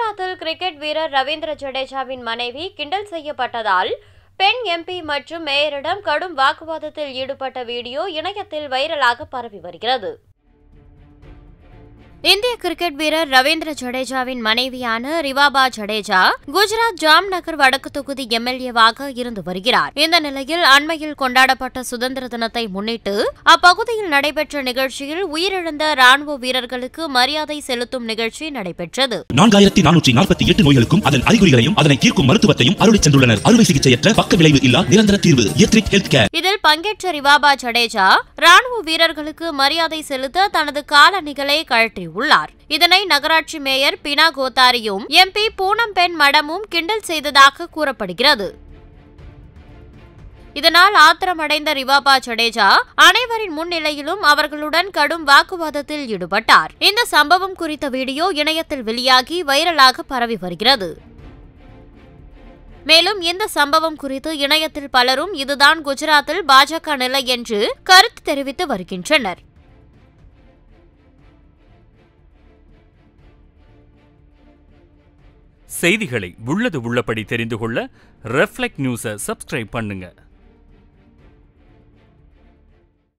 குஜராத்தில் கிரிக்கெட் வீரர் ரவீந்திர ஜடேஜாவின் மனைவி கிண்டல் செய்யப்பட்டதால் பெண் எம்பி மற்றும் மேயரிடம் கடும் வாக்குவாதத்தில் ஈடுபட்ட வீடியோ இணையத்தில் வைரலாக பரவி வருகிறது இந்திய கிரிக்கெட் வீரர் ரவீந்திர ஜடேஜாவின் மனைவியான ரிவாபா ஜடேஜா குஜராத் ஜாம்நகர் வடக்கு தொகுதி எம்எல்ஏவாக இருந்து வருகிறார் இந்த நிலையில் அண்மையில் கொண்டாடப்பட்ட சுதந்திர தினத்தை முன்னிட்டு அப்பகுதியில் நடைபெற்ற நிகழ்ச்சியில் உயிரிழந்த ராணுவ வீரர்களுக்கு மரியாதை செலுத்தும் நிகழ்ச்சி நடைபெற்றது நான்காயிரத்தி நானூற்றி நாற்பத்தி எட்டு நோய்களுக்கும் அதன் அறிகுறிகளையும் அதனை தீர்க்கும் மருத்துவத்தையும் அருளி சென்றுள்ளனர் அறுவை சிகிச்சையற்ற பக்க விளைவு இல்லா நிரந்தர தீர்வு எத்ரிக் ஹெல்த் கேர் இதில் பங்கேற்ற ரிவாபா ஜடேஜா ராணுவ வீரர்களுக்கு மரியாதை செலுத்த தனது காலணிகளை கழற்றியுள்ளார் இதனை நகராட்சி மேயர் பினா கோத்தாரியும் எம்பி பூனம் பெண் மடமும் கிண்டல் செய்ததாக கூறப்படுகிறது இதனால் ஆத்திரமடைந்த ரிவாபா ஜடேஜா அனைவரின் முன்னிலையிலும் அவர்களுடன் கடும் வாக்குவாதத்தில் ஈடுபட்டார் இந்த சம்பவம் குறித்த வீடியோ இணையத்தில் வெளியாகி வைரலாக பரவி வருகிறது மேலும் இந்த சம்பவம் குறித்து இணையத்தில் பலரும் இதுதான் குஜராத்தில் பாஜக நிலை என்று கருத்து தெரிவித்து வருகின்றனர் செய்திகளை உள்ளது உள்ளபடி தெரிந்து கொள்ள ரெஃப்ளெக்ட் நியூஸை சப்ஸ்கிரைப் பண்ணுங்க